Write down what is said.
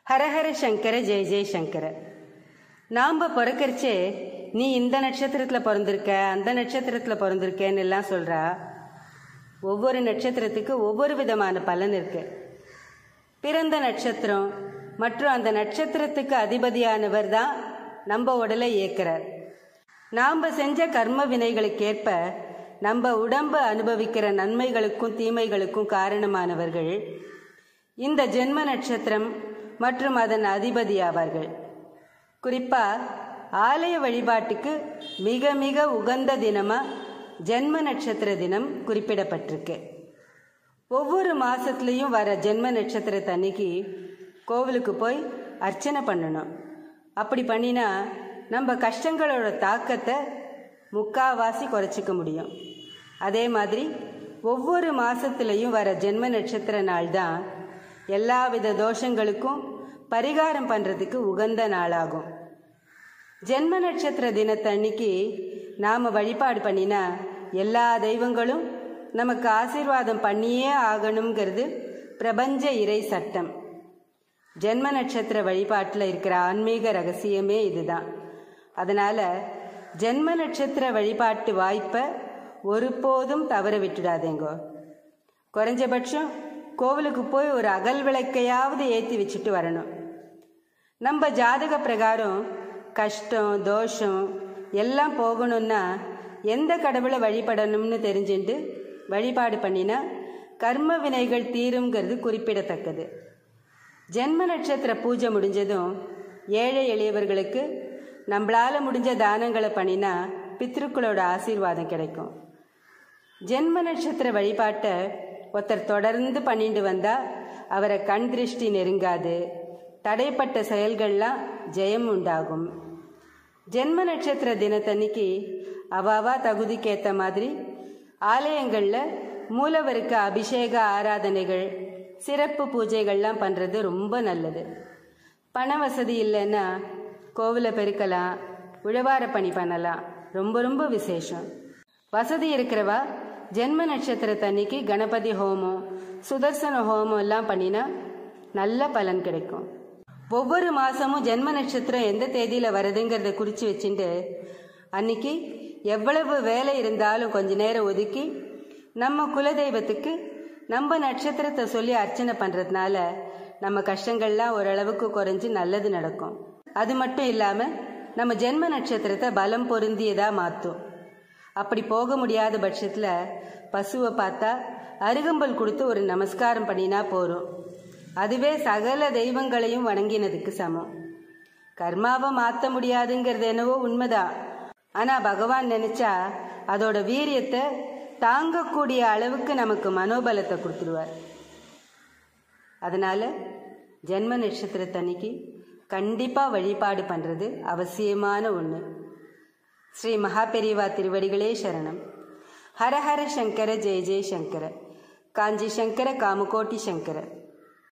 ஹரஹர சங்கர ஜெய ஜெய சங்கர நாம் பிறக்கறச்சே நீ இந்த நட்சத்திரத்தில் பிறந்திருக்க அந்த நட்சத்திரத்தில் பிறந்திருக்கேன்னு எல்லாம் சொல்கிறா ஒவ்வொரு நட்சத்திரத்துக்கு ஒவ்வொரு விதமான பலன் இருக்கு பிறந்த நட்சத்திரம் மற்றும் அந்த நட்சத்திரத்துக்கு அதிபதியானவர் தான் நம்ம உடலை இயக்கிறார் நாம் செஞ்ச கர்ம வினைகளுக்கேற்ப நம்ம உடம்பு அனுபவிக்கிற நன்மைகளுக்கும் தீமைகளுக்கும் காரணமானவர்கள் இந்த ஜென்ம நட்சத்திரம் மற்றும் அதன் அதிபதி ஆவார்கள் குறிப்பா ஆலய வழிபாட்டுக்கு மிக மிக உகந்த தினமா ஜென்ம நட்சத்திர தினம் குறிப்பிடப்பட்டிருக்கு ஒவ்வொரு மாசத்துலயும் வர ஜென்ம நட்சத்திரத்தன்னைக்கு கோவிலுக்கு போய் அர்ச்சனை பண்ணணும் அப்படி பண்ணினா நம்ம கஷ்டங்களோட தாக்கத்தை முக்காவாசி குறைச்சிக்க முடியும் அதே மாதிரி ஒவ்வொரு மாசத்துலயும் வர ஜென்ம நட்சத்திர நாள் தான் எல்லாவித தோஷங்களுக்கும் பரிகாரம் பண்றதுக்கு உகந்த நாளாகும் ஜென்ம நட்சத்திர தினத்தன்னைக்கு நாம வழிபாடு பண்ணினா எல்லா தெய்வங்களும் நமக்கு ஆசீர்வாதம் பண்ணியே ஆகணுங்கிறது பிரபஞ்ச இறை சட்டம் ஜென்ம நட்சத்திர வழிபாட்டில் இருக்கிற ஆன்மீக ரகசியமே இதுதான் அதனால ஜென்ம நட்சத்திர வழிபாட்டு வாய்ப்பை ஒருபோதும் தவற விட்டுடாதேங்கோ குறைஞ்சபட்சம் கோவிலுக்கு போய் ஒரு அகல் விளக்கையாவது ஏற்றி வச்சுட்டு வரணும் நம்ம ஜாதக பிரகாரம் கஷ்டம் தோஷம் எல்லாம் போகணும்னா எந்த கடவுளை வழிபடணும்னு தெரிஞ்சுட்டு வழிபாடு பண்ணினா கர்ம வினைகள் தீருங்கிறது குறிப்பிடத்தக்கது ஜென்ம நட்சத்திர பூஜை முடிஞ்சதும் ஏழை எளியவர்களுக்கு நம்மளால முடிஞ்ச தானங்களை பண்ணினா பித்ருக்களோட ஆசீர்வாதம் கிடைக்கும் ஜென்ம நட்சத்திர வழிபாட்டை ஒருத்தர் தொடர்ந்து பண்ணிட்டு வந்தா அவரை கண் திருஷ்டி நெருங்காது தடைப்பட்ட செயல்கள்லாம் ஜெயம் உண்டாகும் ஜென்ம நட்சத்திர தினத்தன்னைக்கு அவாவா தகுதிக்கு ஏற்ற மாதிரி ஆலயங்களில் மூலவருக்கு அபிஷேக ஆராதனைகள் சிறப்பு பூஜைகள்லாம் பண்ணுறது ரொம்ப நல்லது பண வசதி இல்லைன்னா கோவிலை பெருக்கலாம் உழவார பணி பண்ணலாம் ரொம்ப ரொம்ப விசேஷம் வசதி இருக்கிறவா ஜென்ம நட்சத்திரத்தன்னைக்கு கணபதி ஹோமம் சுதர்சன ஹோமம் எல்லாம் பண்ணினா நல்ல பலன் கிடைக்கும் ஒவ்வொரு மாசமும் ஜென்ம நட்சத்திரம் எந்த தேதியில வருதுங்கிறத குறிச்சு வச்சுட்டு அன்னைக்கு எவ்வளவு வேலை இருந்தாலும் கொஞ்ச நேரம் ஒதுக்கி நம்ம குலதெய்வத்துக்கு நம்ம நட்சத்திரத்தை சொல்லி அர்ச்சனை பண்றதுனால நம்ம கஷ்டங்கள்லாம் ஓரளவுக்கு குறைஞ்சு நல்லது நடக்கும் அது மட்டும் இல்லாம நம்ம ஜென்ம நட்சத்திரத்தை பலம் பொருந்தியதா மாற்றும் அப்படி போக முடியாத பட்சத்தில் பசுவை பார்த்தா அருகம்பல் கொடுத்து ஒரு நமஸ்காரம் பண்ணினா போரும் அதுவே சகல தெய்வங்களையும் வணங்கினதுக்கு சமம் கர்மாவை மாற்ற முடியாதுங்கிறது என்னவோ உண்மைதான் ஆனா பகவான் நினைச்சா அதோட வீரியத்தை தாங்கக்கூடிய அளவுக்கு நமக்கு மனோபலத்தை கொடுத்துருவார் அதனால ஜென்ம நட்சத்திரத்தன்னைக்கு கண்டிப்பா வழிபாடு பண்றது அவசியமான ஒன்று ஸ்ரீ மகாபெரிவா திருவடிகளே சரணம் ஹரஹர சங்கர ஜெய ஜெய சங்கர காஞ்சி சங்கர காமகோட்டி சங்கர